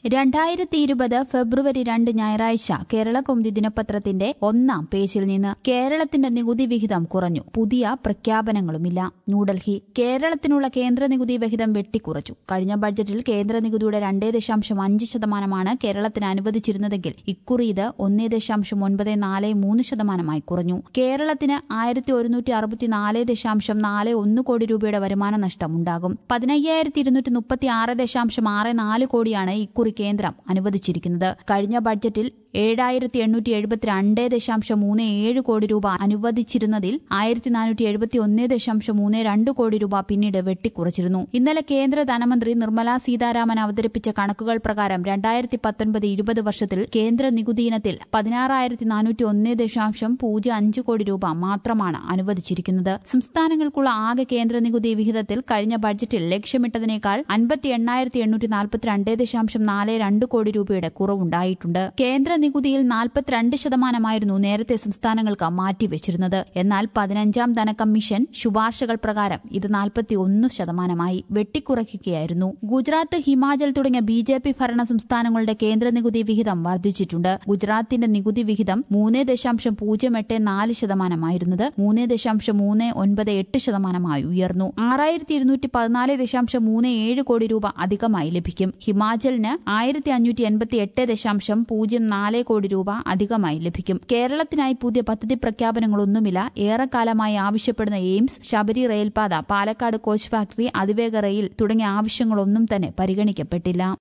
രണ്ടായിരത്തി ഇരുപത് ഫെബ്രുവരി രണ്ട് ഞായറാഴ്ച കേരള കൗമുദി ദിനപത്രത്തിന്റെ ഒന്നാം പേജിൽ നിന്ന് കേരളത്തിന്റെ നികുതി വിഹിതം കുറഞ്ഞു പുതിയ പ്രഖ്യാപനങ്ങളുമില്ല ന്യൂഡൽഹി കേരളത്തിനുള്ള കേന്ദ്ര നികുതി വിഹിതം വെട്ടിക്കുറച്ചു കഴിഞ്ഞ ബഡ്ജറ്റിൽ കേന്ദ്ര നികുതിയുടെ രണ്ടേ ദശാംശം അഞ്ച് ശതമാനമാണ് കേരളത്തിന് അനുവദിച്ചിരുന്നതെങ്കിൽ ഇക്കുറി ഇത് ഒന്നേ ദശാംശം ഒൻപത് നാല് മൂന്ന് ശതമാനമായി കുറഞ്ഞു കേരളത്തിന് ആയിരത്തി ഒരുന്നൂറ്റി അറുപത്തിനാല് ദശാംശം നാല് ഒന്ന് കോടി രൂപയുടെ വരുമാന നഷ്ടം ഉണ്ടാകും പതിനയ്യായിരത്തി ഇരുന്നൂറ്റി മുപ്പത്തി ആറ് ദശാംശം ആറ് നാല് കോടിയാണ് ഇക്കുറി കേന്ദ്രം അനുവദിച്ചിരിക്കുന്നത് കഴിഞ്ഞ ബഡ്ജറ്റിൽ ഏഴായിരത്തി എണ്ണൂറ്റി എഴുപത്തിരണ്ട് ദശാംശം മൂന്ന് ഏഴ് കോടി രൂപ അനുവദിച്ചിരുന്നതിൽ ആയിരത്തി നാനൂറ്റി എഴുപത്തി ഒന്ന് ദശാംശം മൂന്ന് രണ്ട് കോടി രൂപ പിന്നീട് വെട്ടിക്കുറച്ചിരുന്നു ഇന്നലെ കേന്ദ്ര ധനമന്ത്രി നിർമ്മല സീതാരാമൻ അവതരിപ്പിച്ച കണക്കുകൾ പ്രകാരം രണ്ടായിരത്തി പത്തൊൻപത് ഇരുപത് വർഷത്തിൽ കേന്ദ്ര നികുതി ഇനത്തിൽ പതിനാറായിരത്തി നാനൂറ്റി ഒന്ന് ദശാംശം പൂജ്യം അഞ്ച് കോടി രൂപ മാത്രമാണ് അനുവദിച്ചിരിക്കുന്നത് സംസ്ഥാനങ്ങൾക്കുള്ള ആകെ കേന്ദ്ര നികുതി വിഹിതത്തിൽ കഴിഞ്ഞ ബഡ്ജറ്റിൽ ലക്ഷ്യമിട്ടതിനേക്കാൾ അൻപത്തി എണ്ണായിരത്തി എണ്ണൂറ്റി നാൽപ്പത്തിരണ്ട് ദശാംശം നാല് രണ്ട് കോടി രൂപയുടെ കുറവുണ്ടായിട്ടുണ്ട് കേന്ദ്ര നികുതിയിൽ നാൽപ്പത്തിരണ്ട് ശതമാനമായിരുന്നു നേരത്തെ സംസ്ഥാനങ്ങൾക്ക് മാറ്റിവെച്ചിരുന്നത് എന്നാൽ പതിനഞ്ചാം ധനകമ്മീഷൻ ശുപാർശകൾ പ്രകാരം ഇത് നാൽപ്പത്തി ഒന്ന് ശതമാനമായി വെട്ടിക്കുറയ്ക്കുകയായിരുന്നു ഗുജറാത്ത് ഹിമാചൽ തുടങ്ങിയ ബി ജെ പി ഭരണ സംസ്ഥാനങ്ങളുടെ കേന്ദ്ര നികുതി വിഹിതം വർദ്ധിച്ചിട്ടുണ്ട് ഗുജറാത്തിന്റെ നികുതി വിഹിതം മൂന്ന് ദശാംശം പൂജ്യം എട്ട് നാല് ശതമാനമായിരുന്നത് മൂന്ന് ദശാംശം മൂന്ന് ഒൻപത് എട്ട് ശതമാനമായി ഉയർന്നു ആറായിരത്തി ഇരുന്നൂറ്റി പതിനാല് ദശാംശം മൂന്ന് ഏഴ് കോടി രൂപ അധികമായി ലഭിക്കും ഹിമാചലിന് ആയിരത്തി അഞ്ഞൂറ്റി എൺപത്തി എട്ട് ദശാംശം പൂജ്യം നാല് കോടി രൂപ അധികമായി ലഭിക്കും കേരളത്തിനായി പുതിയ പദ്ധതി പ്രഖ്യാപനങ്ങളൊന്നുമില്ല ഏറെക്കാലമായി ആവശ്യപ്പെടുന്ന എയിംസ് ശബരി റെയിൽപാത പാലക്കാട് കോച്ച് ഫാക്ടറി അതിവേഗ റെയിൽ തുടങ്ങിയ ആവശ്യങ്ങളൊന്നും തന്നെ പരിഗണിക്കപ്പെട്ടില്ല